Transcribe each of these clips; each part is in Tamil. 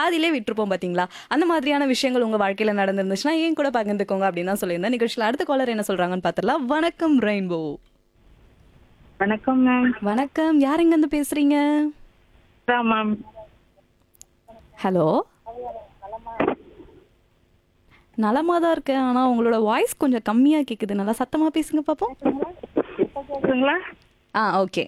பாதியிலே விட்டுருப்போம் பாத்தீங்களா அந்த மாதிரியான விஷயங்கள் உங்க வாழ்க்கையில நடந்திருந்துச்சுன்னா ஏன் கூட பகிர்ந்துக்கோங்க அப்படின்னு தான் சொல்லியிருந்தேன் நிகழ்ச்சியில் அடுத்த காலர் என்ன சொல்றாங்கன்னு பார்த்துடலாம் வணக்கம் ரெயின்போ வணக்கம் மேம் வணக்கம் யார் எங்க இருந்து பேசுறீங்க மேம் ஹலோ நலமா தான் இருக்கேன் ஆனா உங்களோட வாய்ஸ் கொஞ்சம் கம்மியா கேக்குது நல்லா சத்தமா பேசுங்க பாப்போம் இப்போ கேக்குதுங்களா ஆ ஓகே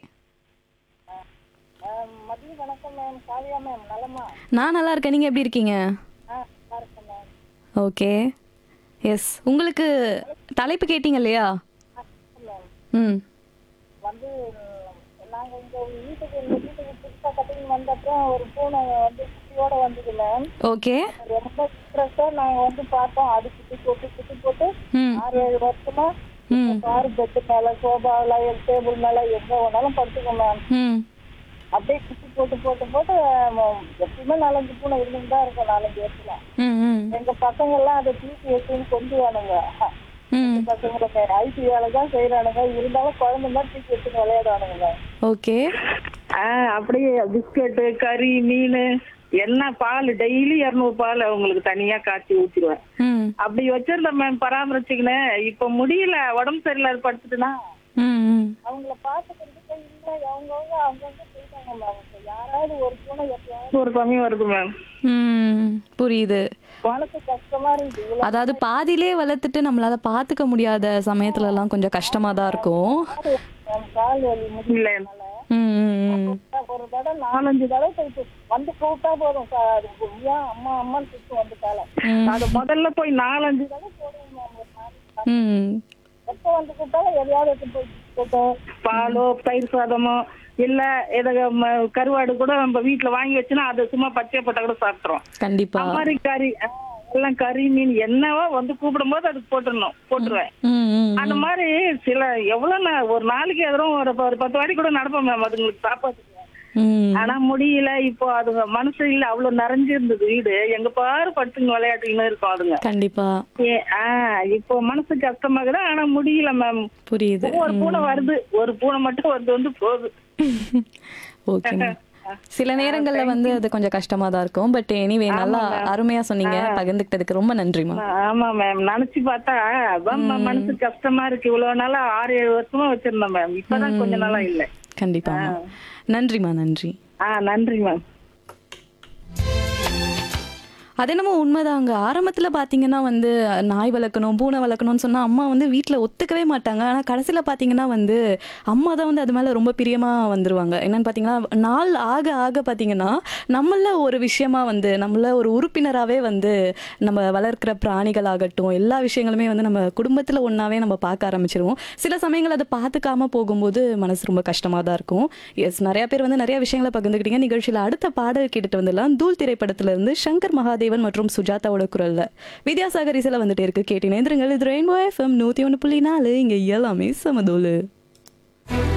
மதிய வணக்கம் மேம் காவியா மேம் நலமா நான் நல்லா இருக்கேன் நீங்க எப்படி இருக்கீங்க ஆ நல்லா இருக்கேன் மேம் ஓகே எஸ் உங்களுக்கு தலைப்பு கேட்டீங்க இல்லையா ம் வந்து நாங்க இங்க வீட்டுக்கு எங்க வீட்டுக்கு புதுசா கட்டிங் வந்தப்போ ஒரு பூனை வந்து குட்டியோட வந்தது மேம் ஓகே ரொம்ப இன்ட்ரெஸ்டா நாங்க வந்து பார்த்தோம் அது குட்டி போட்டு குட்டி போட்டு ம் ஆறு ஏழு வருஷமா ம் கார் பெட்டு மேல சோபாவில் டேபிள் மேல எங்க வேணாலும் படுத்துக்கோம் மேம் ம் அப்படியே குட்டி போட்டு போட்டு போட்டு ஆம், எப்பயுமே நாலஞ்சு பூனை இருந்துட்டு தான் இருக்கும் நாலஞ்சு வருஷத்துல ம் ம் எங்க பசங்க எல்லாம் அதை தூக்கி வச்சுன்னு கொண்டு வானுங்க ம் பசங்களுக்கு ஐடி வேலை தான் செய்யறானுங்க இருந்தாலும் குழந்தை மாதிரி தூக்கி வச்சுன்னு விளையாடுவானுங்க ஓகே அப்படியே பிஸ்கட்டு கறி மீன் என்ன பால் டெய்லி இரநூறு பால் அவங்களுக்கு தனியா காய்ச்சி ஊத்திடுவேன் ம் அப்படி வச்சிருந்தேன் மேம் பராமரிச்சுக்கினேன் இப்ப முடியல உடம்பு சரியில்லாத படுத்துட்டுனா ம் ம் அவங்கள பாத்துக்கிறதுக்கு இல்ல அவங்கவுங்க அவங்கவுங்க போயிட்டாங்க மேம் இப்ப யாராவது ஒரு பூனை எப்பயாவது ஒரு சமயம் வருது மேம் ம் புரியுது மனசு கஷ்டமா இருக்குது இவ்வளவு அதாவது பாதியிலே வளர்த்துட்டு நம்மளால பாத்துக்க முடியாத சமயத்துல எல்லாம் கொஞ்சம் கஷ்டமா தான் இருக்கும் மேம் கால் வலி முடியல என்னால ம் ம், ம் ஒரு தடவை நாலஞ்சு தடவை போயிட்டு வந்து கூப்பிட்டா போதும் சா- அது ஏன் அம்மா அம்மான்னு திட்டு வந்துட்டால அது முதல்ல போய் நாலஞ்சு தடவை போடுவோம் மேம் ஒரு நாளைக்கு. ம் எப்ப வந்து கூப்பிட்டாலும் எதையாவது எடுத்து போய் போட்டோம் பாலோ தயிர் சாதமோ இல்ல எதை ம- கருவாடு கூட நம்ம வீட்டுல வாங்கி வச்சுன்னா அதை சும்மா பச்சை போட்டா கூட சாப்பிட்டுறோம் கண்டிப்பா அது மாதிரி கறி ஆ, எல்லாம் கறி மீன் என்னவோ வந்து கூப்பிடும் அதுக்கு போட்டுடணும் போட்டுருவேன் ம் ம் அந்த மாதிரி சில எவ்வளவு நான் ஒரு நாளைக்கு எதிரும் ஒரு ப- ஒரு பத்து வாட்டி கூட நடப்பேன் மேம் அதுங்களுக்கு சாப்பாட்டுக்கு ம் ஆனா முடியல இப்போ அதுங்க மனசு இல்ல அவ்வளவு நிறைஞ்சு இருந்தது வீடு எங்க பாரு படுத்துங்க விளையாட்டுன்னு இருக்கும் அதுங்க கண்டிப்பா ஏ, ஆ இப்போ மனசு கஷ்டமாகுது ஆனா முடியல மேம் புரியுது ஒரு பூனை வருது ஒரு பூனை மட்டும் வந்து வந்து போகுது ஓகே சில நேரங்கள்ல வந்து அது கொஞ்சம் கஷ்டமா தான் இருக்கும் பட் எனிவே நல்லா அருமையா சொன்னீங்க பகிர்ந்துக்கிட்டதுக்கு ரொம்ப நன்றிமா ஆமா மேம் நினைச்சு பார்த்தா அதான் மேம் மனசு கஷ்டமா இருக்கு இவ்வளவு நாளா ஆறு ஏழு வருஷமா வச்சிருந்தேன் மேம் இப்பதான் கொஞ்ச நாளா இல்ல கண்டிப்பா நன்றிமா நன்றி ஆ நன்றி மேம் அது என்னமோ உண்மைதாங்க ஆரம்பத்துல பாத்தீங்கன்னா வந்து நாய் வளர்க்கணும் பூனை வளர்க்கணும்னு சொன்னா அம்மா வந்து வீட்ல ஒத்துக்கவே மாட்டாங்க ஆனா கடைசியில பாத்தீங்கன்னா வந்து அம்மா தான் வந்து அது மேல ரொம்ப பிரியமா வந்துருவாங்க என்னன்னு பாத்தீங்கன்னா நாள் ஆக ஆக பாத்தீங்கன்னா நம்மள ஒரு விஷயமா வந்து நம்மள ஒரு உறுப்பினராவே வந்து நம்ம வளர்க்கிற பிராணிகள் ஆகட்டும் எல்லா விஷயங்களுமே வந்து நம்ம குடும்பத்துல ஒண்ணாவே நம்ம பார்க்க ஆரம்பிச்சிருவோம் சில சமயங்கள் அதை பார்த்துக்காம போகும்போது மனசு ரொம்ப கஷ்டமா தான் இருக்கும் எஸ் நிறைய பேர் வந்து நிறைய விஷயங்களை பகிர்ந்துக்கிட்டீங்க நிகழ்ச்சியில அடுத்த பாடல் கேட்டுட்டு வந்துடலாம் தூள் திரைப்படத்துல இருந்து சங்கர் மகாதேவன் மற்றும் சுஜாதாவோட குரல்ல வித்யாசாகர் இசையில வந்துட்டு இருக்கு கேட்டு நேந்திரங்கள் இது ரெயின்போ எஃப்எம் நூத்தி ஒன்று புள்ளி நாலு இங்க எல்லாமே சமதோலு